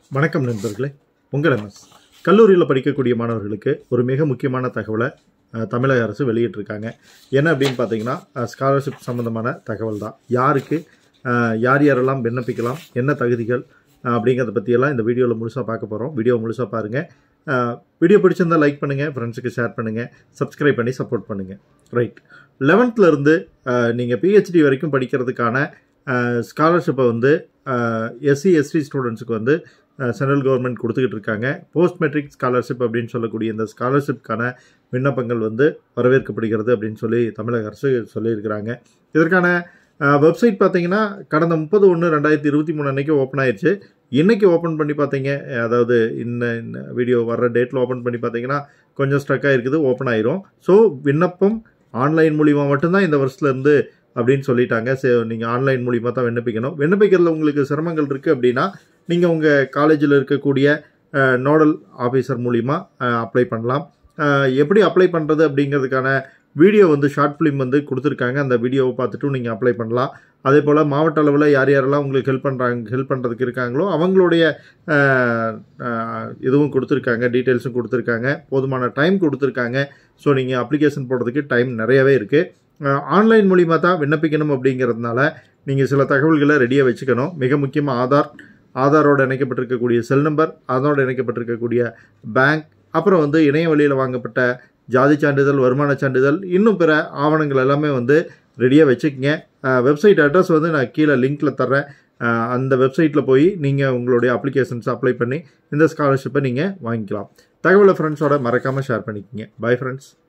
வணக்கம் நண்பர்களே உங்கள் எம்எஸ் கல்லூரியில் படிக்கக்கூடிய மாணவர்களுக்கு ஒரு மிக முக்கியமான தகவலை அஹ், தமிழக அரசு வெளியிட்டிருக்காங்க என்ன அப்படின்னு பார்த்தீங்கன்னா ஸ்காலர்ஷிப் சம்மந்தமான தகவல் தான் யாருக்கு அஹ், யார் யாரெல்லாம் விண்ணப்பிக்கலாம் என்ன தகுதிகள் அஹ், அப்படிங்கிறத பற்றியெல்லாம் இந்த வீடியோவில் முழுசாக பார்க்க போகிறோம் வீடியோ முழுசாக பாருங்கள் வீடியோ பிடிச்சிருந்தா லைக் பண்ணுங்கள் ஃப்ரெண்ட்ஸுக்கு ஷேர் பண்ணுங்கள் சப்ஸ்கிரைப் பண்ணி சப்போர்ட் பண்ணுங்கள் ரைட் லெவன்த்துலேருந்து நீங்கள் பிஹெச்டி வரைக்கும் படிக்கிறதுக்கான ஸ்காலர்ஷிப்பை வந்து எஸ்சி எஸ்டி ஸ்டூடெண்ட்ஸுக்கு வந்து சென்ட்ரல் கவர்மெண்ட் கொடுத்துக்கிட்டு இருக்காங்க போஸ்ட் மெட்ரிக் ஸ்காலர்ஷிப் அப்படின்னு சொல்லக்கூடிய இந்த ஸ்காலர்ஷிப்கான விண்ணப்பங்கள் வந்து வரவேற்கப்படுகிறது அப்படின்னு சொல்லி தமிழக அரசு சொல்லியிருக்கிறாங்க இதற்கான வெப்சைட் பார்த்தீங்கன்னா கடந்த முப்பது ஒன்று ரெண்டாயிரத்தி இருபத்தி மூணு அன்னைக்கு ஓப்பன் ஆயிடுச்சு இன்னைக்கு ஓப்பன் பண்ணி பார்த்தீங்க அதாவது இந்த வீடியோ வர்ற டேட்டில் ஓப்பன் பண்ணி பார்த்தீங்கன்னா கொஞ்சம் ஸ்ட்ரக்காக இருக்குது ஓப்பன் ஆயிரும் ஸோ விண்ணப்பம் ஆன்லைன் மூலிமா மட்டும்தான் இந்த வருஷத்துலேருந்து அப்படின்னு சொல்லிட்டாங்க சரி நீங்கள் ஆன்லைன் மூலிமா தான் விண்ணப்பிக்கணும் விண்ணப்பிக்கிறதுல உங்களுக்கு சிரமங்கள் இருக்குது அப்படின்னா நீங்கள் உங்கள் காலேஜில் இருக்கக்கூடிய நோடல் ஆஃபீஸர் மூலிமா அப்ளை பண்ணலாம் அஹ், எப்படி அப்ளை பண்ணுறது அப்படிங்கிறதுக்கான வீடியோ வந்து ஷார்ட் ஃபிலிம் வந்து கொடுத்துருக்காங்க அந்த வீடியோவை பார்த்துட்டும் நீங்கள் அப்ளை பண்ணலாம் அதே போல் மாவட்ட அளவில் யார் யாரெல்லாம் உங்களுக்கு ஹெல்ப் பண்ணுறாங்க ஹெல்ப் பண்ணுறதுக்கு இருக்காங்களோ அவங்களுடைய அஹ், அஹ், இதுவும் கொடுத்துருக்காங்க டீட்டெயில்ஸும் கொடுத்துருக்காங்க போதுமான டைம் கொடுத்துருக்காங்க ஸோ நீங்கள் அப்ளிகேஷன் போடுறதுக்கு டைம் நிறையவே இருக்குது ஆன்லைன் மூலிமா தான் விண்ணப்பிக்கணும் அப்படிங்கிறதுனால நீங்கள் சில தகவல்களை ரெடியாக வச்சுக்கணும் மிக முக்கியமாக ஆதார் ஆதாரோடு இணைக்கப்பட்டிருக்கக்கூடிய செல் நம்பர் அதோடு இணைக்கப்பட்டிருக்கக்கூடிய பேங்க் அப்புறம் வந்து இணைய வழியில் வாங்கப்பட்ட ஜாதி சான்றிதழ் வருமான சான்றிதழ் இன்னும் பிற ஆவணங்கள் எல்லாமே வந்து ரெடியாக வச்சுக்கங்க வெப்சைட் அட்ரஸ் வந்து நான் கீழே லிங்க்கில் தர்றேன் அஹ், அந்த வெப்சைட்டில் போய் நீங்கள் உங்களுடைய அப்ளிகேஷன்ஸ் அப்ளை பண்ணி இந்த ஸ்காலர்ஷிப்பை நீங்கள் வாங்கிக்கலாம் தகவலை ஃப்ரெண்ட்ஸோட மறக்காமல் ஷேர் பண்ணிக்கங்க பை ஃப்ரெண்ட்ஸ்